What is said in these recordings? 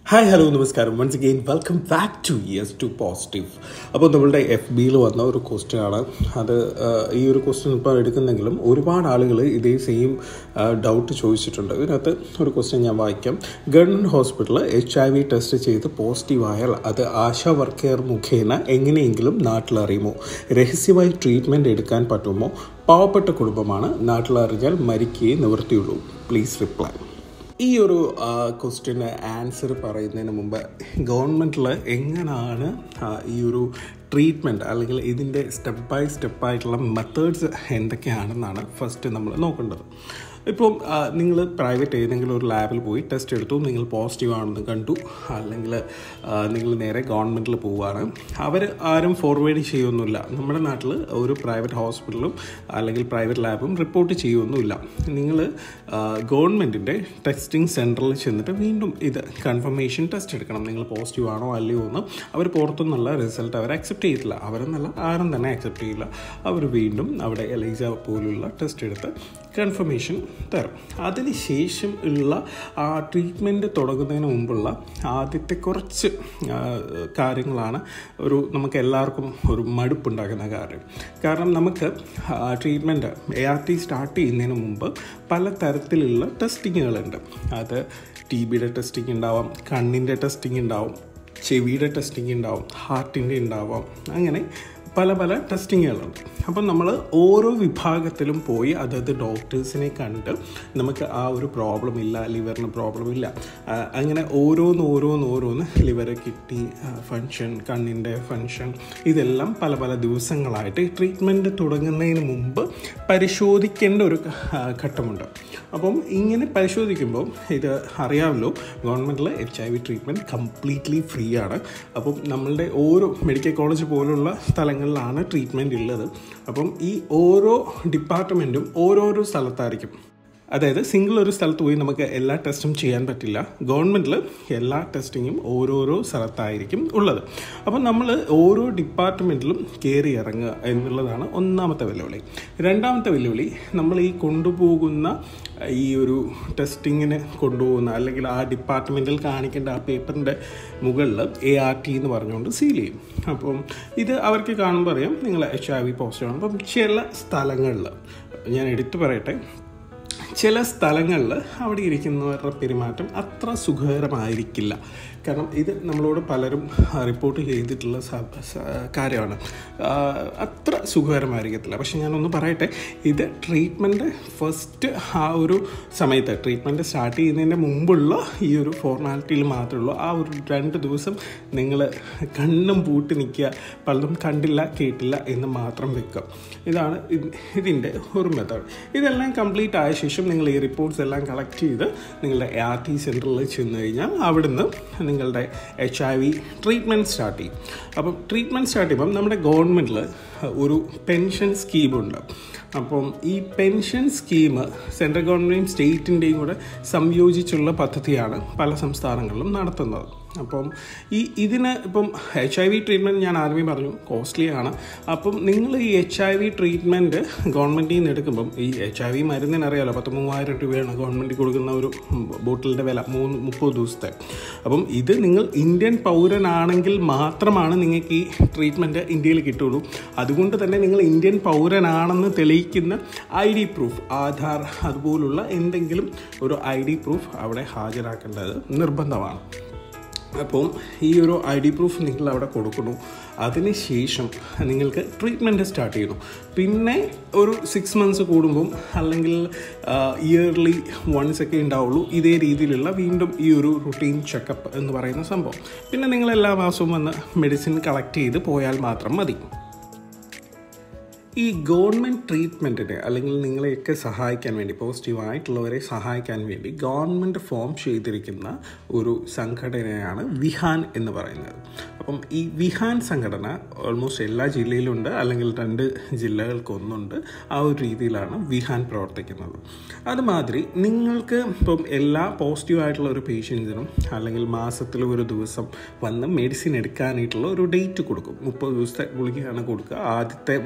hi hello നമസ്കാരം once again welcome back to years to positive അപ്പോൾ നമ്മളുടെ F ബിയിൽ വന്ന ഒരു ക്വസ്റ്റ്യൻ ആണ് അത് ആ, ഈ ഒരു ക്വസ്റ്റ്യൻ ഇപ്പോൾ എടുക്കുന്നെങ്കിലും ഒരുപാട് ആളുകൾ ഇതേ സെയിം ഡൗട്ട് ചോദിച്ചിട്ടുണ്ട് ഇതിനകത്ത് ഒരു ക്വസ്റ്റ്യൻ ഞാൻ വായിക്കാം ഗവൺമെൻറ് ഹോസ്പിറ്റലിൽ എച്ച് ഐ വി ടെസ്റ്റ് ചെയ്ത് പോസിറ്റീവ് ആയാൽ അത് ആശാ വർക്കർ മുഖേന എങ്ങനെയെങ്കിലും നാട്ടിലറിയുമോ രഹസ്യമായി ട്രീറ്റ്മെൻറ്റ് എടുക്കാൻ പറ്റുമോ പാവപ്പെട്ട കുടുംബമാണ് നാട്ടിലറിഞ്ഞാൽ മരിക്കുകയേ നിവൃത്തിയുള്ളൂ പ്ലീസ് റിപ്ലൈ ഈ ഒരു ക്വസ്റ്റ്യന് ആൻസർ പറയുന്നതിന് മുമ്പ് ഗവൺമെൻറ്റിൽ എങ്ങനെയാണ് ആ, ഈ ഒരു ട്രീറ്റ്മെൻറ്റ് അല്ലെങ്കിൽ ഇതിൻ്റെ സ്റ്റെപ്പ് ബൈ സ്റ്റെപ്പായിട്ടുള്ള മെത്തേഡ്സ് എന്തൊക്കെയാണെന്നാണ് ഫസ്റ്റ് നമ്മൾ നോക്കേണ്ടത് ഇപ്പം നിങ്ങൾ പ്രൈവറ്റ് ഏതെങ്കിലും ഒരു ലാബിൽ പോയി ടെസ്റ്റ് എടുത്തു നിങ്ങൾ പോസിറ്റീവ് ആണെന്ന് കണ്ടു അല്ലെങ്കിൽ നിങ്ങൾ നേരെ ഗവൺമെൻറ്റിൽ പോവുകയാണ് അവർ ആരും ഫോർവേഡ് ചെയ്യൊന്നുമില്ല നമ്മുടെ നാട്ടിൽ ഒരു പ്രൈവറ്റ് ഹോസ്പിറ്റലും അല്ലെങ്കിൽ പ്രൈവറ്റ് ലാബും റിപ്പോർട്ട് ചെയ്യൊന്നുമില്ല നിങ്ങൾ ഗവൺമെൻറ്റിൻ്റെ ടെസ്റ്റിംഗ് സെൻറ്ററിൽ ചെന്നിട്ട് വീണ്ടും ഇത് കൺഫർമേഷൻ ടെസ്റ്റ് എടുക്കണം നിങ്ങൾ പോസിറ്റീവ് ആണോ അല്ലയോ എന്ന് അവർ പുറത്തുനിന്നുള്ള റിസൾട്ട് അവർ അക്സെപ്റ്റ് ചെയ്തില്ല അവരെന്നല്ല ആരും തന്നെ അക്സെപ്റ്റ് ചെയ്യില്ല അവർ വീണ്ടും അവിടെ എലൈസ പോലുള്ള ടെസ്റ്റ് എടുത്ത് കൺഫർമേഷൻ തരും അതിനുശേഷം ഉള്ള ആ ട്രീറ്റ്മെൻറ്റ് തുടങ്ങുന്നതിന് മുമ്പുള്ള ആദ്യത്തെ കുറച്ച് ആ, കാര്യങ്ങളാണ് ഒരു നമുക്ക് എല്ലാവർക്കും ഒരു മടുപ്പുണ്ടാക്കുന്ന കാര്യം കാരണം നമുക്ക് treatment A R T start ചെയ്യുന്നതിന് മുമ്പ് പല തരത്തിലുള്ള ടെസ്റ്റിങ്ങുകളുണ്ട് അത് ടി ബിയുടെ ടെസ്റ്റിംഗ് ഉണ്ടാവാം കണ്ണിൻ്റെ ടെസ്റ്റിംഗ് ഉണ്ടാവും ചെവിയുടെ ടെസ്റ്റിംഗ് ഉണ്ടാവും ഹാർട്ടിൻ്റെ ഉണ്ടാവാം അങ്ങനെ പല പല ടെസ്റ്റിങ്ങുകളുണ്ട് അപ്പം നമ്മൾ ഓരോ വിഭാഗത്തിലും പോയി അതത് ഡോക്ടേഴ്സിനെ കണ്ട് നമുക്ക് ആ ഒരു പ്രോബ്ലം ഇല്ല ലിവറിന് പ്രോബ്ലം ഇല്ല ആ, അങ്ങനെ ഓരോന്ന് ഓരോന്ന് ഓരോന്ന് ലിവർ കിഡ്നി ഫങ്ഷൻ കണ്ണിൻ്റെ ഫങ്ഷൻ ഇതെല്ലാം പല പല ദിവസങ്ങളായിട്ട് ട്രീറ്റ്മെൻറ്റ് തുടങ്ങുന്നതിന് മുമ്പ് പരിശോധിക്കേണ്ട ഒരു ആ, ഘട്ടമുണ്ട് അപ്പം ഇങ്ങനെ പരിശോധിക്കുമ്പോൾ ഇത് അറിയാമല്ലോ ഗവൺമെൻറ്റിൽ H I V treatment completely free ആണ് അപ്പം നമ്മളുടെ ഓരോ മെഡിക്കൽ കോളേജ് പോലുള്ള സ്ഥലങ്ങളിലാണ് ട്രീറ്റ്മെൻറ്റ് ഉള്ളത് അപ്പം ഈ ഓരോ ഡിപ്പാർട്ട്മെൻറ്റും ഓരോരോ സ്ഥലത്തായിരിക്കും അതായത് സിംഗിൾ ഒരു സ്ഥലത്ത് പോയി നമുക്ക് എല്ലാ ടെസ്റ്റും ചെയ്യാൻ പറ്റില്ല ഗവൺമെൻറ്റിൽ എല്ലാ ടെസ്റ്റിങ്ങും ഓരോരോ സ്ഥലത്തായിരിക്കും ഉള്ളത് അപ്പം നമ്മൾ ഓരോ ഡിപ്പാർട്ട്മെൻറ്റിലും കയറി ഇറങ്ങുക എന്നുള്ളതാണ് ഒന്നാമത്തെ വെല്ലുവിളി രണ്ടാമത്തെ വെല്ലുവിളി നമ്മൾ ഈ കൊണ്ടുപോകുന്ന ഈ ഒരു ടെസ്റ്റിങ്ങിന് കൊണ്ടുപോകുന്ന അല്ലെങ്കിൽ ആ ഡിപ്പാർട്ട്മെൻറ്റിൽ കാണിക്കേണ്ട ആ പേപ്പറിൻ്റെ മുകളിൽ എ ആർ ടി എന്ന് പറഞ്ഞുകൊണ്ട് സീൽ ചെയ്യും അപ്പം ഇത് അവർക്ക് കാണുമ്പോൾ അറിയാം നിങ്ങൾ എച്ച് ഐ വി പോസിറ്റീവ് ആണ് അപ്പം ചില സ്ഥലങ്ങളിൽ ഞാൻ എടുത്തു പറയട്ടെ ചില സ്ഥലങ്ങളിൽ അവിടെ ഇരിക്കുന്നവരുടെ പെരുമാറ്റം അത്ര സുഖകരമായിരിക്കില്ല കാരണം ഇത് നമ്മളോട് പലരും റിപ്പോർട്ട് ചെയ്തിട്ടുള്ള സ- സ- കാര്യമാണ് ആ, അത്ര സുഖകരമായിരിക്കത്തില്ല പക്ഷെ ഞാനൊന്ന് പറയട്ടെ ഇത് ട്രീറ്റ്മെൻറ്റ് ഫസ്റ്റ് ആ ഒരു സമയത്ത് ട്രീറ്റ്മെൻറ്റ് സ്റ്റാർട്ട് ചെയ്യുന്നതിൻ്റെ മുമ്പുള്ള ഈ ഒരു ഫോർമാലിറ്റിയിൽ മാത്രമേ ഉള്ളൂ ആ ഒരു രണ്ട് ദിവസം നിങ്ങൾ കണ്ണും പൂട്ടി നിൽക്കുക പലതും കണ്ടില്ല കേട്ടില്ല എന്ന് മാത്രം വെക്കുക ഇതാണ് ഇത് ഇതിൻ്റെ ഒരു മെത്തേഡ് ഇതെല്ലാം കംപ്ലീറ്റ് ആയ ശേഷം നിങ്ങൾ ഈ റിപ്പോർട്ട്സ് എല്ലാം കളക്ട് ചെയ്ത് നിങ്ങളുടെ എ ആർ ടി സെൻറ്ററിൽ ചെന്ന് കഴിഞ്ഞാൽ അവിടുന്ന് നിങ്ങളുടെ H I V treatment start ചെയ്യും അപ്പം ട്രീറ്റ്മെൻറ്റ് സ്റ്റാർട്ട് ചെയ്യുമ്പം നമ്മുടെ ഗവൺമെൻറ്റിൽ ഒരു പെൻഷൻ സ്കീമുണ്ട് അപ്പം ഈ പെൻഷൻ സ്കീം സെൻട്രൽ ഗവൺമെൻറ്റും സ്റ്റേറ്റിൻ്റെയും കൂടെ സംയോജിച്ചുള്ള പദ്ധതിയാണ് പല സംസ്ഥാനങ്ങളിലും നടത്തുന്നത് അപ്പം ഈ ഇതിന് ഇപ്പം എച്ച് ഐ വി ട്രീറ്റ്മെൻറ്റ് ഞാൻ ആദ്യമേ പറഞ്ഞു കോസ്റ്റ്ലി ആണ് അപ്പം നിങ്ങൾ ഈ എച്ച് ഐ വി ട്രീറ്റ്മെൻറ്റ് ഗവൺമെൻറ്റിൽ നിന്ന് എടുക്കുമ്പം ഈ എച്ച് ഐ വി മരുന്നിന് അറിയാലോ പത്ത് മൂവായിരം രൂപയാണ് ഗവൺമെൻറ് കൊടുക്കുന്ന ഒരു ബോട്ടിലിൻ്റെ വില മൂന്ന് മുപ്പത് ദിവസത്തെ അപ്പം ഇത് നിങ്ങൾ ഇന്ത്യൻ പൗരനാണെങ്കിൽ മാത്രമാണ് നിങ്ങൾക്ക് ഈ ട്രീറ്റ്മെൻറ്റ് ഇന്ത്യയിൽ കിട്ടുള്ളൂ അതുകൊണ്ട് തന്നെ നിങ്ങൾ ഇന്ത്യൻ പൗരനാണെന്ന് തെളിയിക്കുന്ന ഐ ഡി പ്രൂഫ് ആധാർ അതുപോലുള്ള എന്തെങ്കിലും ഒരു ഐ ഡി പ്രൂഫ് അവിടെ ഹാജരാക്കേണ്ടത് നിർബന്ധമാണ് അപ്പം ഈ ഒരു ഐ ഡി പ്രൂഫ് നിങ്ങൾ അവിടെ കൊടുക്കുന്നു അതിനുശേഷം നിങ്ങൾക്ക് ട്രീറ്റ്മെൻറ്റ് സ്റ്റാർട്ട് ചെയ്യണം പിന്നെ ഒരു സിക്സ് മന്ത്സ് കൂടുമ്പം അല്ലെങ്കിൽ ഇയർലി വൺസ് ഒക്കെ ഉണ്ടാവുള്ളൂ ഇതേ രീതിയിലുള്ള വീണ്ടും ഈ ഒരു റുട്ടീൻ ചെക്കപ്പ് എന്ന് പറയുന്ന സംഭവം പിന്നെ നിങ്ങൾ എല്ലാ മാസവും വന്ന് മെഡിസിൻ കളക്ട് ചെയ്ത് പോയാൽ മാത്രം മതി ഈ ഗവൺമെൻറ് ട്രീറ്റ്മെൻറ്റിന് അല്ലെങ്കിൽ നിങ്ങളെയൊക്കെ സഹായിക്കാൻ വേണ്ടി പോസിറ്റീവ് ആയിട്ടുള്ളവരെ സഹായിക്കാൻ വേണ്ടി ഗവൺമെൻറ് ഫോം ചെയ്തിരിക്കുന്ന ഒരു സംഘടനയാണ് വിഹാൻ എന്ന് പറയുന്നത് അപ്പം ഈ വിഹാൻ സംഘടന ഓൾമോസ്റ്റ് എല്ലാ ജില്ലയിലുണ്ട് അല്ലെങ്കിൽ രണ്ട് ജില്ലകൾക്ക് ഒന്നുണ്ട് ആ ഒരു രീതിയിലാണ് വിഹാൻ പ്രവർത്തിക്കുന്നത് അതുമാതിരി നിങ്ങൾക്ക് ഇപ്പം എല്ലാ പോസിറ്റീവ് ആയിട്ടുള്ള ഒരു പേഷ്യൻസിനും അല്ലെങ്കിൽ മാസത്തിൽ ഒരു ദിവസം വന്ന് മെഡിസിൻ എടുക്കാനായിട്ടുള്ള ഒരു ഡേറ്റ് കൊടുക്കും മുപ്പത് ദിവസത്തെ ഗുളികയാണ് കൊടുക്കുക ആദ്യത്തെ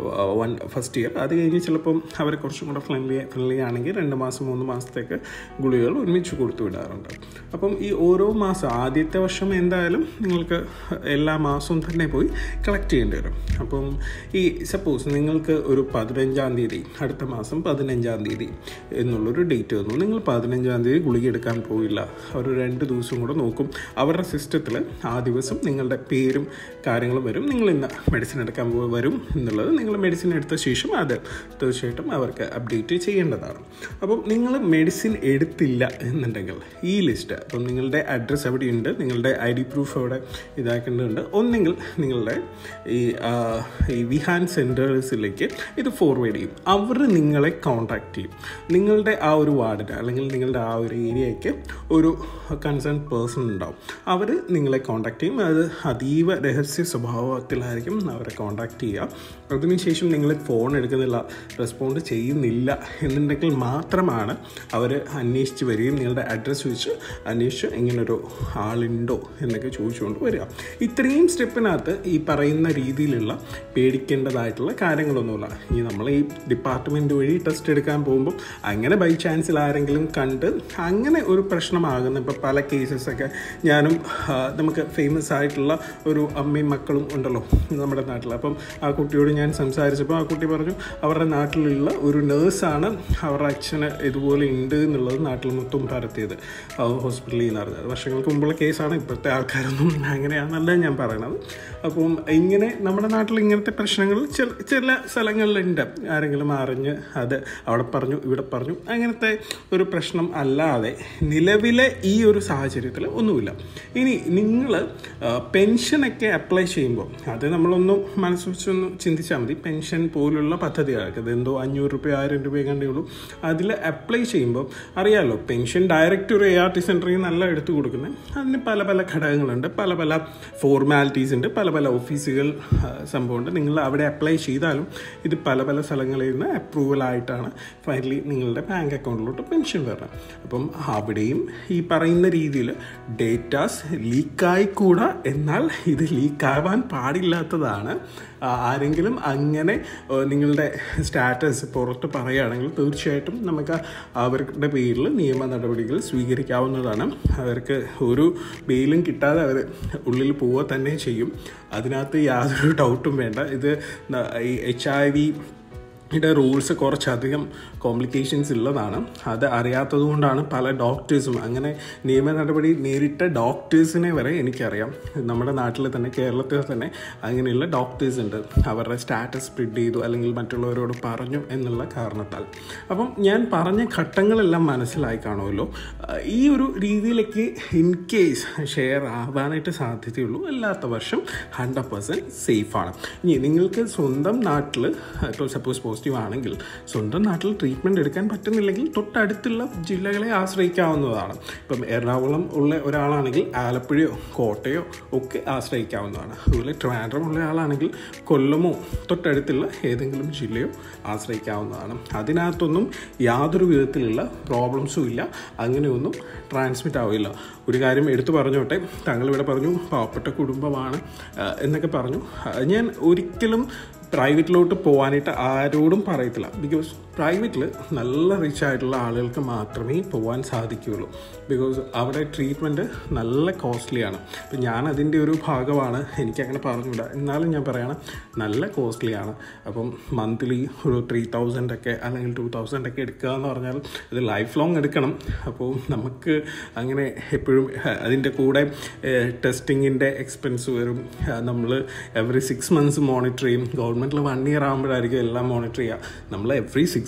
വൺ ഫസ്റ്റ് ഇയർ അത് കഴിഞ്ഞ് ചിലപ്പം അവർ കുറച്ചും കൂടെ ഫ്രണ്ട്ലി ഫ്രണ്ട്ലി ആണെങ്കിൽ രണ്ട് മാസം മൂന്ന് മാസത്തേക്ക് ഗുളികകൾ ഒരുമിച്ച് കൊടുത്തു വിടാറുണ്ട് അപ്പം ഈ ഓരോ മാസം ആദ്യത്തെ വർഷം എന്തായാലും നിങ്ങൾക്ക് എല്ലാ മാസവും തന്നെ പോയി കളക്ട് ചെയ്യേണ്ടി വരും അപ്പം ഈ സപ്പോസ് നിങ്ങൾക്ക് ഒരു പതിനഞ്ചാം തീയതി അടുത്ത മാസം പതിനഞ്ചാം തീയതി എന്നുള്ളൊരു ഡേറ്റ് വന്നു നിങ്ങൾ പതിനഞ്ചാം തീയതി ഗുളിക എടുക്കാൻ പോയില്ല അവർ രണ്ട് ദിവസം കൂടെ നോക്കും അവരുടെ സിസ്റ്റത്തിൽ ആ ദിവസം നിങ്ങളുടെ പേരും കാര്യങ്ങളും വരും നിങ്ങൾ ഇന്ന് മെഡിസിൻ എടുക്കാൻ പോ വരും എന്നുള്ളത് നിങ്ങൾ മെഡിസിൻ എടുത്ത ശേഷം അത് തീർച്ചയായിട്ടും അവർക്ക് അപ്ഡേറ്റ് ചെയ്യേണ്ടതാണ് അപ്പം നിങ്ങൾ മെഡിസിൻ എടുത്തില്ല എന്നുണ്ടെങ്കിൽ ഈ ലിസ്റ്റ് അപ്പം നിങ്ങളുടെ അഡ്രസ്സ് എവിടെയുണ്ട് നിങ്ങളുടെ ഐ ഡി പ്രൂഫ് അവിടെ ഇതാക്കേണ്ടതുണ്ട് ഒന്നെങ്കിൽ നിങ്ങളുടെ ഈ ആ, ഈ വിഹാൻ സെൻറ്റേഴ്സിലേക്ക് ഇത് ഫോർവേഡ് ചെയ്യും അവർ നിങ്ങളെ കോൺടാക്ട് ചെയ്യും നിങ്ങളുടെ ആ ഒരു വാർഡിന് അല്ലെങ്കിൽ നിങ്ങളുടെ ആ ഒരു ഏരിയയ്ക്ക് ഒരു കൺസേൺ പേഴ്സൺ ഉണ്ടാവും അവർ നിങ്ങളെ കോൺടാക്ട് ചെയ്യും അത് അതീവ രഹസ്യ സ്വഭാവത്തിലായിരിക്കും അവരെ കോൺടാക്ട് ചെയ്യുക അതിനുശേഷം നിങ്ങൾ ഫോൺ എടുക്കുന്നില്ല റെസ്പോണ്ട് ചെയ്യുന്നില്ല എന്നുണ്ടെങ്കിൽ മാത്രമാണ് അവർ അന്വേഷിച്ച് വരികയും നിങ്ങളുടെ അഡ്രസ്സ് വെച്ച് അന്വേഷിച്ച് ഇങ്ങനൊരു ആളുണ്ടോ എന്നൊക്കെ ചോദിച്ചുകൊണ്ട് വരിക ഇത്രയും സ്റ്റെപ്പിനകത്ത് ഈ പറയുന്ന രീതിയിലുള്ള പേടിക്കേണ്ടതായിട്ടുള്ള കാര്യങ്ങളൊന്നുമില്ല ഈ നമ്മൾ ഈ ഡിപ്പാർട്ട്മെൻറ്റ് വഴി ടെസ്റ്റ് എടുക്കാൻ പോകുമ്പോൾ അങ്ങനെ ബൈ ചാൻസിൽ ആരെങ്കിലും കണ്ട് അങ്ങനെ ഒരു പ്രശ്നമാകുന്ന ഇപ്പോൾ പല കേസസൊക്കെ ഞാനും ആ, നമുക്ക് ഫേമസ് ആയിട്ടുള്ള ഒരു അമ്മയും മക്കളും ഉണ്ടല്ലോ നമ്മുടെ നാട്ടിൽ അപ്പം ആ കുട്ടിയോട് ഞാൻ സംസാരിച്ചപ്പോൾ ആ കുട്ടി പറഞ്ഞു അവരുടെ നാട്ടിലുള്ള ഒരു നേഴ്സാണ് അവരുടെ അച്ഛന് ഇതുപോലെ ഉണ്ട് എന്നുള്ളത് നാട്ടിൽ മൊത്തം പരത്തിയത് ആ, ഹോസ്പിറ്റലിൽ നിന്ന് അറിഞ്ഞത് വർഷങ്ങൾക്ക് മുമ്പുള്ള കേസാണ് ഇപ്പോഴത്തെ ആൾക്കാരൊന്നും അങ്ങനെയാണെന്നല്ല ഞാൻ പറയണത് അപ്പം ഇങ്ങനെ നമ്മുടെ നാട്ടിൽ ഇങ്ങനത്തെ പ്രശ്നങ്ങൾ ചില ചില സ്ഥലങ്ങളിലുണ്ട് ആരെങ്കിലും അറിഞ്ഞ് അത് അവിടെ പറഞ്ഞു ഇവിടെ പറഞ്ഞു അങ്ങനത്തെ ഒരു പ്രശ്നം അല്ലാതെ നിലവിലെ ഈ ഒരു സാഹചര്യത്തിൽ ഒന്നുമില്ല ഇനി നിങ്ങൾ പെൻഷനൊക്കെ അപ്ലൈ ചെയ്യുമ്പോൾ അത് നമ്മളൊന്ന് മനസ്സ് വെച്ചൊന്ന് ചിന്തിച്ചാൽ മതി പെൻഷൻ പോലുള്ള പദ്ധതികളൊക്കെ അത് എന്തോ അഞ്ഞൂറ് രൂപ ആയിരം രൂപ കണ്ടേ ഉള്ളൂ അതിൽ അപ്ലൈ ചെയ്യുമ്പോൾ അറിയാമല്ലോ പെൻഷൻ ഡയറക്റ്റ് ഒരു എ ആർ ടി സെൻറ്ററിൽ നിന്നല്ല എടുത്തു കൊടുക്കുന്നത് അതിന് പല പല ഘടകങ്ങളുണ്ട് പല പല ഫോർമാലിറ്റീസ് ഉണ്ട് പല പല ഓഫീസുകൾ ആ, സംഭവമുണ്ട് നിങ്ങൾ അവിടെ അപ്ലൈ ചെയ്താലും ഇത് പല പല സ്ഥലങ്ങളിൽ നിന്ന് അപ്രൂവൽ ആയിട്ടാണ് ഫൈനലി നിങ്ങളുടെ ബാങ്ക് അക്കൗണ്ടിലോട്ട് പെൻഷൻ വരണം അപ്പം അവിടെയും ഈ പറയുന്ന രീതിയിൽ ഡേറ്റാസ് ലീക്കായിക്കൂടാ എന്നാൽ ഇത് ലീക്കാവാൻ പാടില്ലാത്തതാണ് ആ, ആരെങ്കിലും അങ്ങനെ ആ, നിങ്ങളുടെ സ്റ്റാറ്റസ് പുറത്ത് പറയുകയാണെങ്കിൽ തീർച്ചയായിട്ടും നമുക്ക് അവരുടെ പേരിൽ നിയമ നടപടികൾ സ്വീകരിക്കാവുന്നതാണ് അവർക്ക് ഒരു ബെയിലും കിട്ടാതെ അവർ ഉള്ളിൽ പോവുക തന്നെ ചെയ്യും അതിനകത്ത് യാതൊരു ഡൗട്ടും വേണ്ട ഇത് ന- ഈ എച്ച് ഐ വി യുടെ റൂൾസ് കുറച്ചധികം കോംപ്ലിക്കേഷൻസ് ഉള്ളതാണ് അത് അറിയാത്തത് കൊണ്ടാണ് പല ഡോക്ടേഴ്സും അങ്ങനെ നിയമ നടപടി നേരിട്ട ഡോക്ടേഴ്സിനെ വരെ എനിക്കറിയാം നമ്മുടെ നാട്ടിൽ തന്നെ കേരളത്തിൽ തന്നെ അങ്ങനെയുള്ള ഡോക്ടേഴ്സ് ഉണ്ട് അവരുടെ സ്റ്റാറ്റസ് സ്പ്രിഡ് ചെയ്തു അല്ലെങ്കിൽ മറ്റുള്ളവരോട് പറഞ്ഞു എന്നുള്ള കാരണത്താൽ അപ്പം ഞാൻ പറഞ്ഞ ഘട്ടങ്ങളെല്ലാം മനസ്സിലായി കാണുമല്ലോ അഹ് ഈ ഒരു രീതിയിലേക്ക് ഇൻ കേസ് ഷെയർ ആവാനായിട്ട് സാധ്യതയുള്ളൂ അല്ലാത്ത വർഷം ഹൺഡ്രഡ് പെർസെൻറ്റ് സേഫാണ് ഇനി നിങ്ങൾക്ക് സ്വന്തം നാട്ടിൽ ഇപ്പോൾ സപ്പോസ് പോസിറ്റീവ് ആണെങ്കിൽ സ്വന്തം നാട്ടിൽ ട്രീറ്റ്മെൻറ്റ് എടുക്കാൻ പറ്റുന്നില്ലെങ്കിൽ തൊട്ടടുത്തുള്ള ജില്ലകളെ ആശ്രയിക്കാവുന്നതാണ് ഇപ്പം എറണാകുളം ഉള്ള ഒരാളാണെങ്കിൽ ആലപ്പുഴയോ കോട്ടയോ ഒക്കെ ആശ്രയിക്കാവുന്നതാണ് അതുപോലെ ട്രിവാൻഡ്രം ഉള്ള ആളാണെങ്കിൽ കൊല്ലമോ തൊട്ടടുത്തുള്ള ഏതെങ്കിലും ജില്ലയോ ആശ്രയിക്കാവുന്നതാണ് അതിനകത്തൊന്നും യാതൊരു വിധത്തിലുള്ള പ്രോബ്ലംസും ഇല്ല അങ്ങനെയൊന്നും ട്രാൻസ്മിറ്റ് ആവില്ല ഒരു കാര്യം എടുത്തു പറഞ്ഞോട്ടെ താങ്കൾ ഇവിടെ പറഞ്ഞു പാവപ്പെട്ട കുടുംബമാണ് ആ, എന്നൊക്കെ പറഞ്ഞു ആ, ഞാൻ ഒരിക്കലും പ്രൈവറ്റിലോട്ട് പോകാനായിട്ട് ആരോടും പറയത്തില്ല ബിക്കോസ് പ്രൈവറ്റിൽ നല്ല റിച്ച് ആയിട്ടുള്ള ആളുകൾക്ക് മാത്രമേ പോകാൻ സാധിക്കുകയുള്ളൂ ബിക്കോസ് അവിടെ ട്രീറ്റ്മെൻറ്റ് നല്ല കോസ്റ്റ്ലിയാണ് ഇപ്പം ഞാൻ അതിൻ്റെ ഒരു ഭാഗമാണ് എനിക്കങ്ങനെ പറഞ്ഞുകൂടാ എന്നാലും ഞാൻ പറയണം നല്ല കോസ്റ്റ്ലിയാണ് അപ്പം മന്ത്ലി ഒരു ത്രീ തൗസൻഡ് ഒക്കെ അല്ലെങ്കിൽ ടു തൗസൻഡ് ഒക്കെ എടുക്കുക എന്ന് പറഞ്ഞാൽ ഇത് ലൈഫ് ലോങ് എടുക്കണം അപ്പോൾ നമുക്ക് അങ്ങനെ എപ്പോഴും അതിൻ്റെ കൂടെ ടെസ്റ്റിങ്ങിൻ്റെ എക്സ്പെൻസ് വരും നമ്മൾ എവറി സിക്സ് മന്ത്സ് മോണിറ്റർ ചെയ്യും ഗവൺമെൻറ്റിൽ വൺ ഇയർ ആകുമ്പോഴായിരിക്കും എല്ലാം മോണിറ്റർ ചെയ്യുക നമ്മൾ every six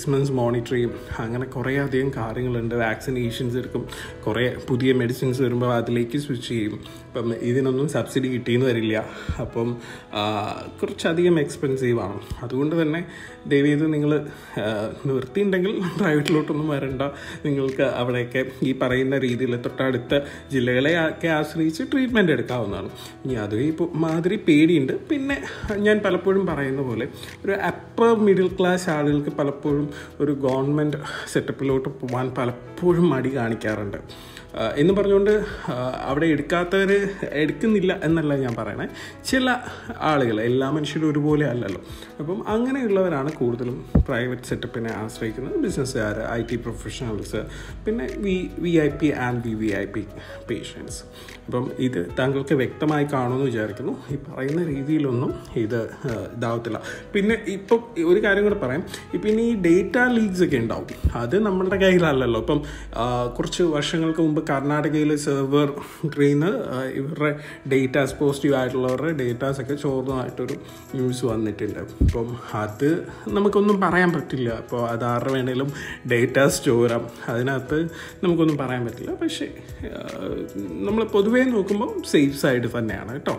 six months monitor ചെയ്യും അങ്ങനെ കുറേ അധികം കാര്യങ്ങളുണ്ട് വാക്സിനേഷൻസ് എടുക്കും കുറേ പുതിയ മെഡിസിൻസ് വരുമ്പോൾ അതിലേക്ക് സ്വിച്ച് ചെയ്യും അപ്പം ഇതിനൊന്നും സബ്സിഡി കിട്ടിയെന്ന് വരില്ല അപ്പം ആ, കുറച്ചധികം എക്സ്പെൻസീവ് ആണ് അതുകൊണ്ട് തന്നെ ദയവേത് നിങ്ങൾ നിർത്തിയിട്ടുണ്ടെങ്കിൽ പ്രൈവറ്റിലോട്ടൊന്നും വരണ്ട നിങ്ങൾക്ക് അവിടെയൊക്കെ ഈ പറയുന്ന രീതിയിൽ തൊട്ടടുത്ത ജില്ലകളെ ഒക്കെ ആശ്രയിച്ച് ട്രീറ്റ്മെൻറ്റ് എടുക്കാവുന്നതാണ് ഇനി അത് ഇപ്പോൾ മാതിരി പേടിയുണ്ട് പിന്നെ ഞാൻ പലപ്പോഴും പറയുന്ന പോലെ ഒരു അപ്പർ മിഡിൽ ക്ലാസ് ആളുകൾക്ക് പലപ്പോഴും ഒരു ഗവൺമെൻറ് സെറ്റപ്പിലോട്ട് പോകാൻ പലപ്പോഴും മടി കാണിക്കാറുണ്ട് ആ, എന്ന് പറഞ്ഞുകൊണ്ട് ആ, അവിടെ എടുക്കാത്തവർ എടുക്കുന്നില്ല എന്നല്ല ഞാൻ പറയണേ ചില ആളുകൾ എല്ലാ മനുഷ്യരും ഒരുപോലെ അല്ലല്ലോ അപ്പം അങ്ങനെയുള്ളവരാണ് കൂടുതലും പ്രൈവറ്റ് സെറ്റപ്പിനെ ആശ്രയിക്കുന്നത് ബിസിനസ്സുകാർ ഐ ടി പ്രൊഫഷണൽസ് പിന്നെ V V I P and V V I P patients അപ്പം ഇത് താങ്കൾക്ക് വ്യക്തമായി കാണുമെന്ന് വിചാരിക്കുന്നു ഈ പറയുന്ന രീതിയിലൊന്നും ഇത് ആ, ഇതാവത്തില്ല പിന്നെ ഇപ്പം ഒരു കാര്യം കൂടെ പറയാം ഇപ്പം ഇനി ഈ ഡേറ്റ ലീക്സ് ഒക്കെ ഉണ്ടാവും അത് നമ്മളുടെ കയ്യിലല്ലല്ലോ ഇപ്പം ആ, കുറച്ച് വർഷങ്ങൾക്ക് മുമ്പ് കർണാടകയിലെ സെർവർ നിന്ന് ഇവരുടെ ഡേറ്റാസ് പോസിറ്റീവ് ആയിട്ടുള്ളവരുടെ ഡേറ്റാസ് ഒക്കെ ചോർന്നതായിട്ടൊരു ന്യൂസ് വന്നിട്ടുണ്ട് അപ്പം അത് നമുക്കൊന്നും പറയാൻ പറ്റില്ല അപ്പോൾ അത് ആരുടെ വേണേലും ഡേറ്റാസ് ചോരാം അതിനകത്ത് നമുക്കൊന്നും പറയാൻ പറ്റില്ല പക്ഷേ നമ്മൾ പൊതുവേ നോക്കുമ്പോൾ സേഫ് സൈഡ് തന്നെയാണ് കേട്ടോ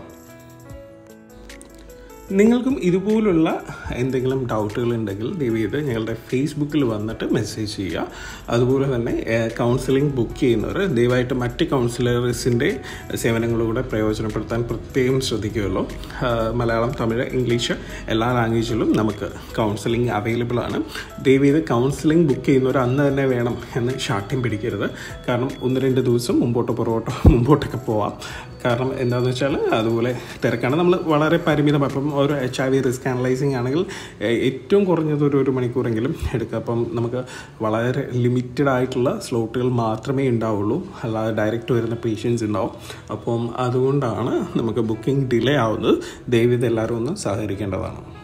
നിങ്ങൾക്കും ഇതുപോലുള്ള എന്തെങ്കിലും ഡൗട്ടുകൾ ഉണ്ടെങ്കിൽ ദയവേത് ഞങ്ങളുടെ ഫേസ്ബുക്കിൽ വന്നിട്ട് മെസ്സേജ് ചെയ്യുക അതുപോലെ തന്നെ കൗൺസിലിംഗ് ബുക്ക് ചെയ്യുന്നവർ ദയവായിട്ട് മറ്റ് കൗൺസിലേഴ്സിൻ്റെ സേവനങ്ങളൂടെ പ്രയോജനപ്പെടുത്താൻ പ്രത്യേകം ശ്രദ്ധിക്കുമല്ലോ ആ, മലയാളം തമിഴ് ഇംഗ്ലീഷ് എല്ലാ ലാംഗ്വേജിലും നമുക്ക് കൗൺസിലിംഗ് അവൈലബിൾ ആണ് ദയവേത് കൗൺസിലിംഗ് ബുക്ക് ചെയ്യുന്നവർ അന്ന് തന്നെ വേണം എന്ന് ശാഠ്യം പിടിക്കരുത് കാരണം ഒന്ന് രണ്ട് ദിവസം മുമ്പോട്ടോ പുറകോട്ടോ മുമ്പോട്ടൊക്കെ പോവാം കാരണം എന്താണെന്ന് വെച്ചാൽ അതുപോലെ തിരക്കാണ് നമ്മൾ വളരെ പരിമിതം അപ്പം ഒരു H I V risk analysing ആണെങ്കിൽ ഏഹ്, ഏറ്റവും കുറഞ്ഞത് ഒരു ഒരു മണിക്കൂറെങ്കിലും എടുക്കുക അപ്പം നമുക്ക് വളരെ ലിമിറ്റഡ് ആയിട്ടുള്ള സ്ലോട്ടുകൾ മാത്രമേ ഉണ്ടാവുള്ളൂ അല്ലാതെ ഡയറക്റ്റ് വരുന്ന പേഷ്യൻസ് ഉണ്ടാവും അപ്പം അതുകൊണ്ടാണ് നമുക്ക് ബുക്കിംഗ് ഡിലേ ആവുന്നത് ദയവിത് എല്ലാവരും ഒന്ന് സഹകരിക്കേണ്ടതാണ്